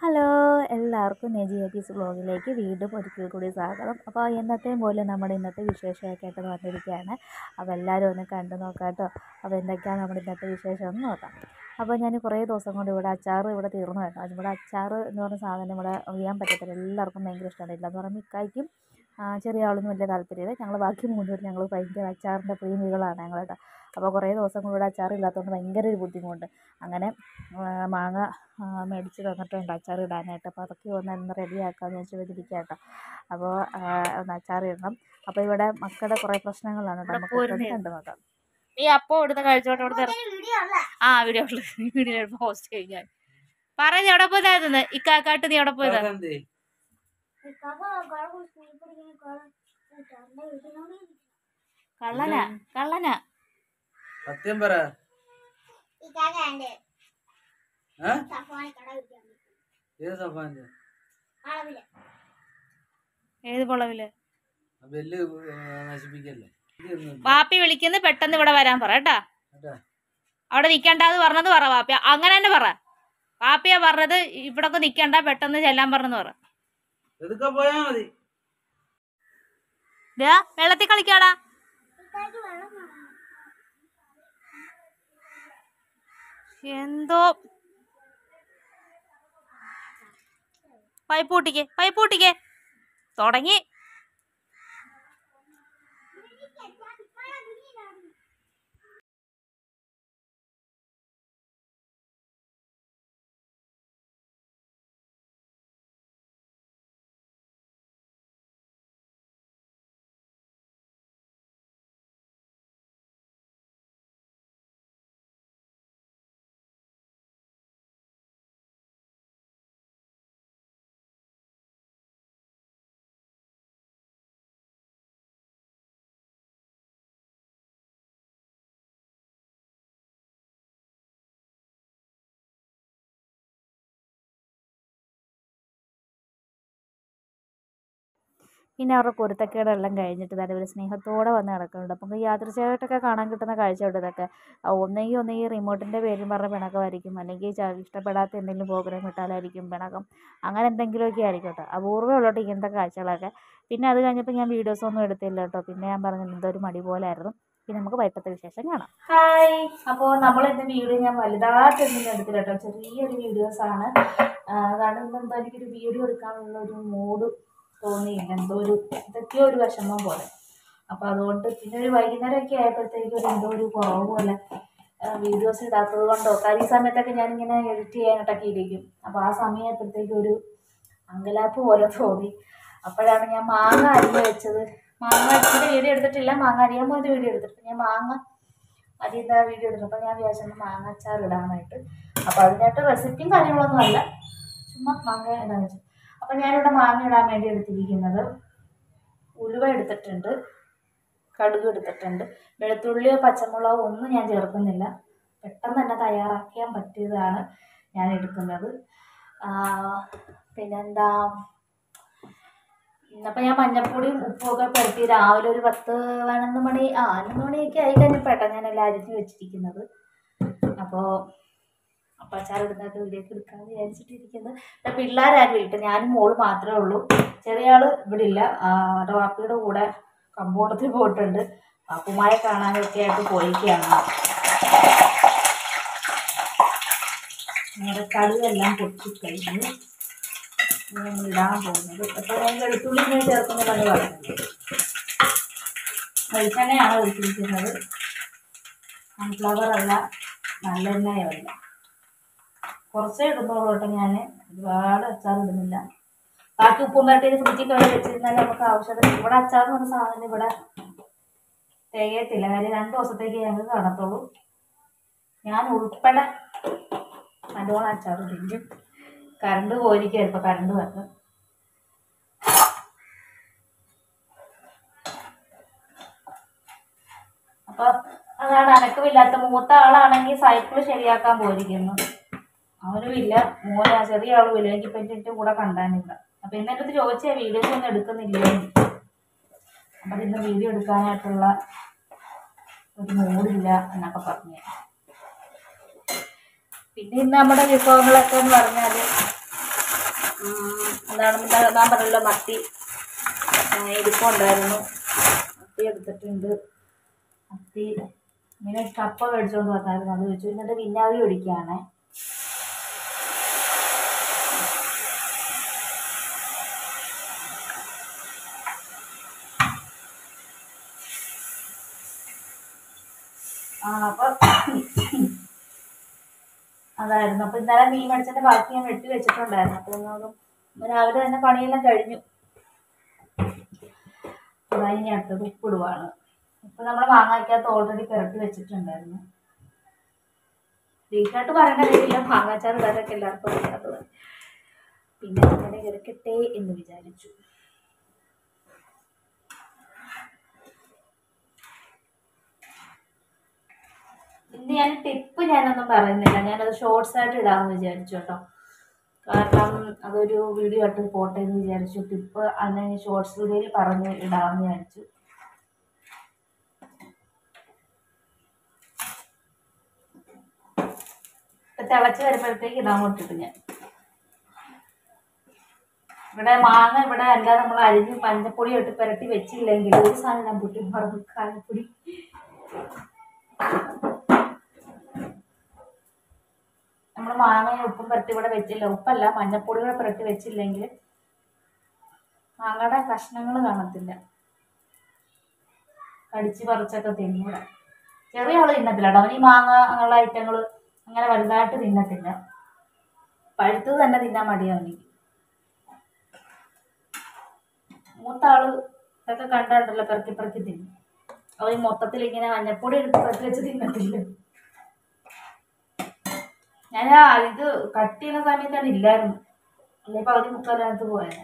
Hello എല്ലാവർക്കും നെജി ഹബീസ് വ്ളോഗിലേക്ക് വീണ്ടും ഒരിക്കൽ കൂടി സ്വാഗതം അപ്പോൾ എന്നത്തെയും പോലെ നമ്മുടെ ഇന്നത്തെ വിശേഷമൊക്കെ ആയിട്ട് വന്നിരിക്കുകയാണ് അപ്പോൾ എല്ലാവരും ഒന്ന് കണ്ടു നോക്കാം കേട്ടോ അപ്പോൾ എന്തൊക്കെയാണ് നമ്മുടെ ഇന്നത്തെ വിശേഷം എന്ന് നോക്കാം അപ്പോൾ ഞാൻ കുറേ ദിവസം കൊണ്ട് ഇവിടെ അച്ചാർ ഇവിടെ തീർന്നു കേട്ടോ അത് ഇവിടെ അച്ചാർ എന്ന് പറഞ്ഞ സാധനം ഇവിടെ ചെയ്യാൻ പറ്റത്തില്ല എല്ലാവർക്കും ഭയങ്കര ഇഷ്ടമാണ് ഇല്ല എന്ന് പറയുമ്പോൾ ഇക്കായ്ക്കും ആ, ചെറിയ ആളൊന്നും വലിയ താല്പര്യമില്ല ഞങ്ങൾ ബാക്കി മൂന്നുപേരും ഞങ്ങൾ ഭയങ്കര അച്ചാറിൻ്റെ പ്രേമികളാണ് ഞങ്ങൾ കേട്ടോ അപ്പോൾ കുറേ ദിവസം കൊണ്ട് ഇവിടെ അച്ചാർ ഇല്ലാത്തതുകൊണ്ട് ഭയങ്കര ഒരു ബുദ്ധിമുട്ട് അങ്ങനെ ആ, മാങ്ങ ആ, മേടിച്ച് തന്നിട്ടുണ്ട് അച്ചാർ ഇടാനായിട്ട് അപ്പോൾ അതൊക്കെ ഒന്ന് ഒന്ന് റെഡിയാക്കാമെന്ന് വെച്ച് വന്നിരിക്കുക കേട്ടോ അപ്പോൾ ഒന്ന് അച്ചാർ ഇടണം അപ്പോൾ ഇവിടെ മക്കളുടെ കുറേ പ്രശ്നങ്ങളാണ് കേട്ടോ നമുക്ക് പോരുന്നേ. കണ്ടു നോക്കാം നീ അപ്പോ ഇവിടുന്ന് കഴിച്ചോണ്ട് ഇവിടുന്ന് ആ വീഡിയോ വീഡിയോ പോസ്റ്റ് കഴിഞ്ഞാൽ പറ നീ എവിടെ പോയതായിരുന്നു ഇക്കാക്കാട്ട് നീ എവിടെ പോയതാ അതെന്തേ? കള്ളനാ കള്ളനാ സത്യം പറ ഏ? ഏത് സഫാന്റെ ഏത് പൊളവില് ആ ബെല്ല് ഏ, നശിപ്പിക്കല്ലേ ഇത് ഇരുന്ന് വാപ്പി വിളിക്കുന്ന പെട്ടെന്ന് ഇവിടെ വരാൻ പറ കേട്ടാ കേട്ടാ? അവിടെ നിക്കണ്ടാന്ന് പറഞ്ഞത് പറ വാപ്പി അങ്ങനെ തന്നെ പറ വാപ്പിയാ പറഞ്ഞത് ഇവിടൊക്കെ നിക്കണ്ട പെട്ടെന്ന് ചെല്ലാൻ പറഞ്ഞെന്ന് പറ എതുക്കെ പോയാ മതി ദാ, വെള്ളത്തിൽ കളിക്കാടാ എന്തോ പൈപ്പ് പൊട്ടിക്കേ പൈപ്പ് പൊട്ടിക്കേ തുടങ്ങി പിന്നെ അവരുടെ കുരുത്തക്കേടെല്ലാം കഴിഞ്ഞിട്ട് തന്നെ ഒരു സ്നേഹത്തോടെ വന്ന് കിടക്കുന്നുണ്ട് അപ്പം യാദൃശ്ചികമായിട്ടൊക്കെ കാണാൻ കിട്ടുന്ന കാഴ്ച ഉണ്ട് ഇതൊക്കെ ആ, ഒന്നെങ്കിൽ ഒന്നെങ്കിൽ റിമോട്ടിൻ്റെ പേരും പറഞ്ഞ പിണക്കമായിരിക്കും അല്ലെങ്കിൽ ച- ഇഷ്ടപ്പെടാത്ത എന്തെങ്കിലും പ്രോഗ്രാം ഇട്ടാലായിരിക്കും പിണക്കം അങ്ങനെ എന്തെങ്കിലുമൊക്കെ ആയിരിക്കും കേട്ടോ അപൂർവമേ ഉള്ളൂ കേട്ടോ ഇങ്ങനത്തെ കാഴ്ചകളൊക്കെ പിന്നെ അത് കഴിഞ്ഞപ്പോൾ ഞാൻ വീഡിയോസ് ഒന്നും എടുത്തില്ല കേട്ടോ പിന്നെ ഞാൻ പറഞ്ഞു എന്തോ ഒരു മടി പോലായിരുന്നു പിന്നെ നമുക്ക് വൈകിട്ടത്തെ വിശേഷം കാണാം ഹായ് അപ്പോൾ നമ്മൾ ഇന്ന് വീഡിയോ ഞാൻ വലുതായിട്ടൊന്നും എടുത്തില്ല കേട്ടോ ചെറിയൊരു വീഡിയോസാണ് കാരണം ഇന്ന് എന്തോ എനിക്കൊരു വീഡിയോ എടുക്കാനുള്ള ഒരു മൂഡ് തോന്നിയില്ല എന്തോ ഒരു ഇതൊക്കെയോ ഒരു വിഷമം പോലെ അപ്പോൾ അതുകൊണ്ട് പിന്നെ ഒരു വൈകുന്നേരമൊക്കെ ആയപ്പോഴത്തേക്കും ഒരു എന്തോ ഒരു കുറവ് പോലെ വീഡിയോസ് ഇടാത്തത് കൊണ്ടോ കാര്യം ഈ സമയത്തൊക്കെ ഞാനിങ്ങനെ എഡിറ്റ് ചെയ്യാനായിട്ടൊക്കെ ഇരിക്കും അപ്പോൾ ആ സമയപ്പോഴത്തേക്കും ഒരു അങ്കലാപ്പ് പോലെ തോന്നി അപ്പോഴാണ് ഞാൻ മാങ്ങ അരിഞ്ഞ് വെച്ചത് മാങ്ങ അരിഞ്ഞിട്ട് വീഡിയോ എടുത്തിട്ടില്ല മാങ്ങ അറിയാൻ പോയത് വീഡിയോ എടുത്തിട്ട് ഞാൻ മാങ്ങ അരിയുന്ന വീഡിയോ എടുത്തു അപ്പോൾ ഞാൻ വിചാരിച്ചു മാങ്ങ അച്ചാർ ഇടാനായിട്ട് അപ്പോൾ അതിനായിട്ട് റെസിപ്പിയും കാര്യങ്ങളൊന്നും അല്ല ചുമ്മാ മാങ്ങ ഇടാന്ന് വെച്ചു അപ്പം ഞാനിവിടെ മാങ്ങ ഇടാൻ വേണ്ടി എടുത്തിരിക്കുന്നത് ഉലുവ എടുത്തിട്ടുണ്ട് കടുക് എടുത്തിട്ടുണ്ട് വെളുത്തുള്ളിയോ പച്ചമുളകോ ഒന്നും ഞാൻ ചേർക്കുന്നില്ല പെട്ടെന്ന് തന്നെ തയ്യാറാക്കാൻ പറ്റിയതാണ് ഞാൻ എടുക്കുന്നത് ആ, പിന്നെന്താ അപ്പം ഞാൻ മഞ്ഞപ്പൊടിയും ഉപ്പുമൊക്കെ പുരട്ടി രാവിലെ ഒരു പത്ത് പതിനൊന്ന് മണി ആ പതിനൊന്ന് മണിയൊക്കെ ആയി കഴിഞ്ഞപ്പോഴാണ് ഞാൻ എല്ലാം അരിഞ്ഞ് വെച്ചിരിക്കുന്നത് അപ്പോൾ അപ്പം അച്ചാർ ഇടുന്നതൊക്കെ വീഡിയോക്ക് എടുക്കാമെന്ന് വിചാരിച്ചിട്ടിരിക്കുന്നത് ഇവിടെ പിള്ളേരാരും ഇല്ല ഞാനും മോള് മാത്രമേ ഉള്ളൂ ചെറിയ ആള് ഇവിടെ ഇല്ല അവരുടെ വാപ്പിയുടെ കൂടെ കമ്പോളത്തിൽ പോയിട്ടുണ്ട് വാപ്പുമാരെ കാണാനൊക്കെ ആയിട്ട് പോയിരിക്കുകയാണ് നമ്മുടെ കടുവെല്ലാം പൊട്ടിക്കഴിഞ്ഞു ഇനി നമ്മൾ ഇടാൻ പോകുന്നത് അപ്പോൾ ഞാൻ വെളുത്തുള്ളി ഇങ്ങനെ ചേർക്കുന്നതാണ് പറയുന്നത് വെളിച്ചെണ്ണയാണ് ഒഴിച്ചിരിക്കുന്നത് സൺഫ്ലവർ അല്ല നല്ലെണ്ണയല്ല കുറച്ചേ ഇടുന്നുള്ളൂ കേട്ടോ ഞാൻ ഒരുപാട് അച്ചാർ ഇടുന്നില്ല ബാക്കി ഉപ്പും പരട്ടി ഫ്രിഡ്ജിൽ കയറി വെച്ചിരുന്നാൽ നമുക്ക് ആവശ്യത്തിന് ഇവിടെ അച്ചാർ എന്ന് പറഞ്ഞ സാധനം ഇവിടെ തികയത്തില്ല കാര്യം രണ്ട് ദിവസത്തേക്ക് ഞങ്ങൾക്ക് കാണത്തുള്ളൂ ഞാൻ ഉൾപ്പെടെ നല്ലോണം അച്ചാർ തിരിഞ്ഞു കറണ്ട് പോയിരിക്കും ഇപ്പം കറണ്ട് വന്ന് അപ്പൊ അതാണ് അനക്കമില്ലാത്ത മൂത്ത ആളാണെങ്കിൽ സൈക്കിൾ ശരിയാക്കാൻ പോയിരിക്കുന്നു അവനും ഇല്ല മോന ചെറിയ ആളും ഇല്ല എനിക്ക് ഇപ്പം എൻ്റെ കൂടെ കണ്ടാനില്ല അപ്പൊ ഇന്ന് എൻ്റെ അടുത്ത് ചോദിച്ചാ വീഡിയോസ് ഒന്നും എടുക്കുന്നില്ലേ അപ്പം ഇന്ന് വീഡിയോ എടുക്കാനായിട്ടുള്ള ഒരു മൂടില്ല എന്നൊക്കെ പറഞ്ഞു പിന്നെ ഇന്ന് നമ്മുടെ വിഭവങ്ങളൊക്കെ എന്ന് പറഞ്ഞാൽ ഉം, എന്താണ് ഇന്നലെ ഞാൻ പറഞ്ഞല്ലോ മത്തി ആ, ഇരിപ്പുണ്ടായിരുന്നു മത്തി എടുത്തിട്ടുണ്ട് മത്തി ഇങ്ങനെ കപ്പ മേടിച്ചുകൊണ്ട് വന്നായിരുന്നു അത് വെച്ചു എന്നിട്ട് വിനാഗിരി ഒഴിക്കുകയാണേ ആ അപ്പൊ അതായിരുന്നു അപ്പൊ ഇന്നലെ മീൻ മേടിച്ചതിന്റെ ബാക്കി ഞാൻ വെട്ടി വെച്ചിട്ടുണ്ടായിരുന്നു അപ്പൊ നോക്കും രാവിലെ തന്നെ പണിയെല്ലാം കഴിഞ്ഞു അതാ ഇനി അടുത്തത് ഉപ്പിടുവാണ് ഉപ്പ് നമ്മൾ മാങ്ങാക്കകത്ത് ഓൾറെഡി പുരട്ടി വെച്ചിട്ടുണ്ടായിരുന്നു ഡീറ്റായിട്ട് പറയേണ്ട കാര്യമില്ല മാങ്ങാച്ചാർ ഇടാനൊക്കെ എല്ലാവർക്കും അറിയാത്തത് പിന്നെ അങ്ങനെ കിടക്കട്ടെ എന്ന് വിചാരിച്ചു ഇന്ന് ഞാൻ ടിപ്പ് ഞാനൊന്നും പറയുന്നില്ല ഞാനത് ഷോർട്സ് ആയിട്ട് ഇടാമെന്ന് വിചാരിച്ചു കേട്ടോ കാരണം അതൊരു വീഡിയോ ആയിട്ട് പോട്ടെ എന്ന് വിചാരിച്ചു ടിപ്പ് അന്ന് ഷോർട്സ് വീഡിയോയിൽ പറഞ്ഞ് ഇടാമെന്ന് വിചാരിച്ചു ഇപ്പൊ തിളച്ച് വരുമ്പോഴത്തേക്ക് ഇടാൻ കൊണ്ടിട്ട് ഞാൻ ഇവിടെ മാങ്ങ ഇവിടെ അല്ല നമ്മൾ അരിഞ്ഞ് മഞ്ഞപ്പൊടി ഇട്ട് പുരട്ടി വെച്ചില്ലെങ്കിൽ ഒരു സാധനം ഞാൻ പൊട്ടി മറന്നു കായപ്പൊടി നമ്മൾ മാങ്ങ ഉപ്പും പുരട്ടി ഇവിടെ വെച്ചില്ല ഉപ്പല്ല മഞ്ഞപ്പൊടി കൂടെ പുരട്ടി വെച്ചില്ലെങ്കിൽ മാങ്ങയുടെ കഷ്ണങ്ങൾ കാണത്തില്ല കടിച്ച് പറിച്ചൊക്കെ തിന്നൂടെ ചെറിയ ആള് തിന്നത്തില്ല കേട്ടോ അവൻ ഈ മാങ്ങ അങ്ങനെയുള്ള ഐറ്റങ്ങൾ അങ്ങനെ വലുതായിട്ട് തിന്നത്തില്ല പഴുത്തത് തന്നെ തിന്നാൻ മടിയാ അവനിക്ക് മൂത്ത ആള് ഇതൊക്കെ കണ്ടുണ്ടല്ലോ പെറുക്കി പെറുക്കി തിന്നും അവൻ മൊത്തത്തിൽ ഇങ്ങനെ മഞ്ഞപ്പൊടി എടുത്ത് പെറുക്കി വെച്ച് തിന്നത്തില്ല ഞാൻ ആ ഇത് കട്ട് ചെയ്യുന്ന സമയത്താണ് ഇല്ലായിരുന്നു അല്ലെ പകുതി മുക്കാലകത്ത് പോയത്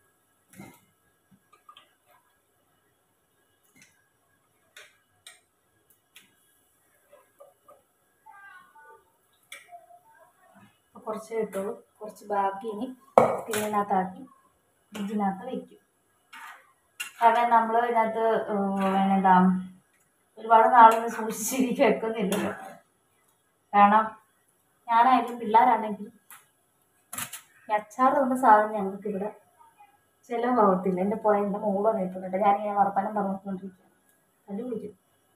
അപ്പൊ കുറച്ച് കിട്ടുള്ളൂ കുറച്ച് ബാക്കി ഇനി ടിന്നിനകത്താക്കി ഫ്രിഡ്ജിനകത്ത് വെക്കും കാരണം നമ്മൾ ഇതിനകത്ത് ഏഹ് എന്താ ഒരുപാട് നാളൊന്നും സൂക്ഷിച്ചിരിക്കും വെക്കുന്നില്ലല്ലോ കാരണം ഞാനായാലും പിള്ളേരാണെങ്കിലും ഈ അച്ചാർ കൊണ്ട് സാധനം ഞങ്ങൾക്ക് ഇവിടെ ചിലവാകത്തില്ല എൻ്റെ പോയ എൻ്റെ മോള് നിൽക്കുന്നുണ്ട് ഞാനിങ്ങനെ വർത്തമാനം പറഞ്ഞുകൊണ്ടിരിക്കുകയാണ് കണ്ടു പിടിക്കും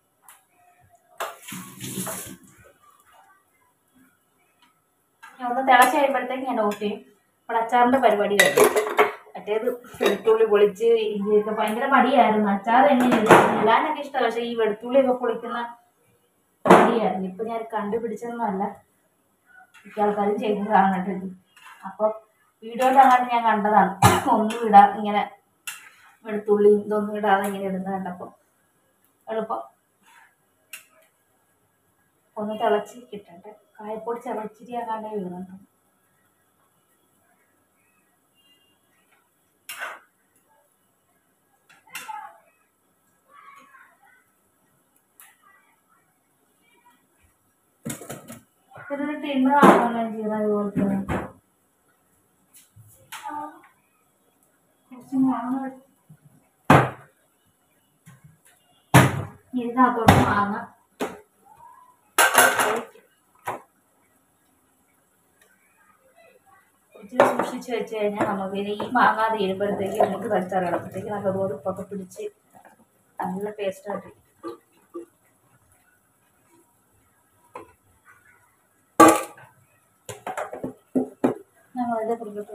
ഞാൻ ഒന്ന് തിളച്ച് കഴിയുമ്പോഴത്തേക്ക് ഞാൻ ഓഫ് ചെയ്യും അപ്പോൾ അച്ചാറിൻ്റെ പരിപാടി കഴിഞ്ഞു മറ്റേത് വെളുത്തുള്ളി പൊളിച്ച് ഇഞ്ചിയൊക്കെ ഭയങ്കര മടിയായിരുന്നു അച്ചാർ എങ്ങനെ ഇടാനൊക്കെ ഇഷ്ടമാണ് പക്ഷേ ഈ വെളുത്തുള്ളിയൊക്കെ പൊളിക്കുന്ന മടിയായിരുന്നു ഇപ്പം ഞാൻ കണ്ടുപിടിച്ചതൊന്നുമല്ല മിക്ക ആൾക്കാരും ചെയ്യുന്നതാണ് കേട്ടോ ഇത് അപ്പോൾ വീഡിയോയിൽ അങ്ങനെ ഞാൻ കണ്ടതാണ് ഒന്നും ഇടാ ഇങ്ങനെ വെളുത്തുള്ളിയും ഇതൊന്നും ഇടാതെ ഇങ്ങനെ ഇടുന്നത് കണ്ടപ്പോൾ എളുപ്പം ഒന്ന് തിളച്ച് കിട്ടട്ടെ കായപ്പൊടി തിളച്ചിരി ആകാണ്ടേ വീണുണ്ട് ഒരു ടിന്ന് കാണുമല്ലോ ജീറ ഇതുപോലത്തെ കുറച്ച് മാങ്ങ എടുത്ത് ഇതിനകത്തോട്ട് മാങ്ങ ഇച്ചിരി സൂക്ഷിച്ച് വെച്ച് കഴിഞ്ഞാൽ നമുക്ക് ഇനി ഈ മാങ്ങ തീരുമ്പോഴത്തേക്ക് നമുക്ക് വെച്ചറിയണപ്പോഴത്തേക്ക് നല്ലതുപോലെ ഉപ്പൊക്കെ പിടിച്ച് നല്ല ടേസ്റ്റായിട്ട് ഞങ്ങളിത് പിടിക്കട്ടെ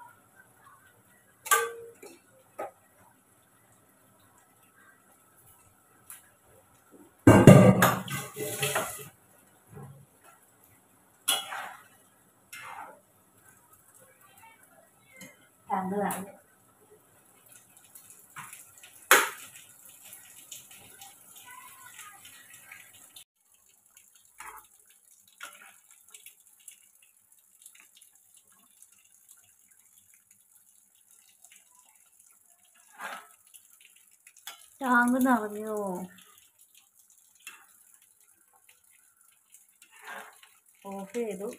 ടാങ്ക് കാണും ടാങ്ക് നിറഞ്ഞോ ഓഫ് ചെയ്തു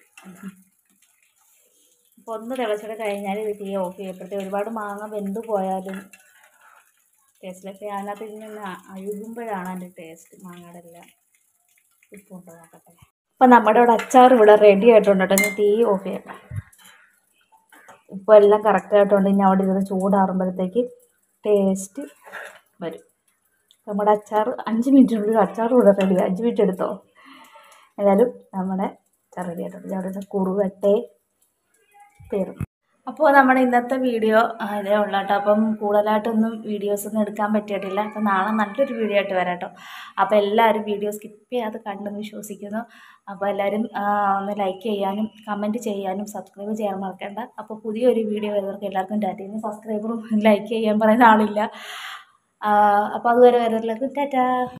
അപ്പോൾ ഒന്ന് തിളച്ചിട്ട് കഴിഞ്ഞാൽ ഇത് തീ ഓഫ് ചെയ്യപ്പെടുത്തി ഒരുപാട് മാങ്ങ വെന്ത് പോയാലും ടേസ്റ്റിലൊക്കെ അതിനകത്ത് ഇങ്ങനെ അഴുകുമ്പോഴാണ് അതിൻ്റെ ടേസ്റ്റ് മാങ്ങയുടെ എല്ലാം ഉപ്പുണ്ടോ നോക്കട്ടെ അപ്പം നമ്മുടെ ഇവിടെ അച്ചാർ ഇവിടെ റെഡി ആയിട്ടുണ്ട് കേട്ടോ ഞാൻ തീ ഓഫ് ചെയ്യട്ടെ ഉപ്പ് എല്ലാം കറക്റ്റായിട്ടുണ്ട് ഇനി അവിടെ ഇരുന്ന് ചൂടാറുമ്പോഴത്തേക്ക് ടേസ്റ്റ് വരും നമ്മുടെ അച്ചാർ അഞ്ച് മിനിറ്റിനുള്ളിൽ അച്ചാർ കൂടെ റെഡി അഞ്ച് മിനിറ്റ് എടുത്തോ ഏതായാലും നമ്മുടെ അച്ചാർ റെഡി ആയിട്ടുണ്ട് ഞാൻ അവിടെ നിന്ന് കുറുവട്ടെ തീർന്നു അപ്പോൾ നമ്മുടെ ഇന്നത്തെ വീഡിയോ ഇതേ ഉള്ളൂ കേട്ടോ അപ്പം കൂടുതലായിട്ടൊന്നും വീഡിയോസൊന്നും എടുക്കാൻ പറ്റിയിട്ടില്ല അപ്പം നാളെ നല്ലൊരു വീഡിയോ ആയിട്ട് വരാം കേട്ടോ അപ്പോൾ എല്ലാവരും വീഡിയോ സ്കിപ്പ് ചെയ്യാതെ കണ്ടെന്ന് വിശ്വസിക്കുന്നു അപ്പോൾ എല്ലാവരും ആ, ഒന്ന് ലൈക്ക് ചെയ്യാനും കമൻറ്റ് ചെയ്യാനും സബ്സ്ക്രൈബ് ചെയ്യാൻ മറക്കണ്ട അപ്പോൾ പുതിയൊരു വീഡിയോ വരുന്നവർക്ക് എല്ലാവർക്കും ടാറ്റ സബ്സ്ക്രൈബറും ലൈക്ക് ചെയ്യാൻ പറയുന്ന ആളില്ല ആ, അപ്പോൾ അതുവരെ വരുന്നവർക്ക് ടാറ്റാ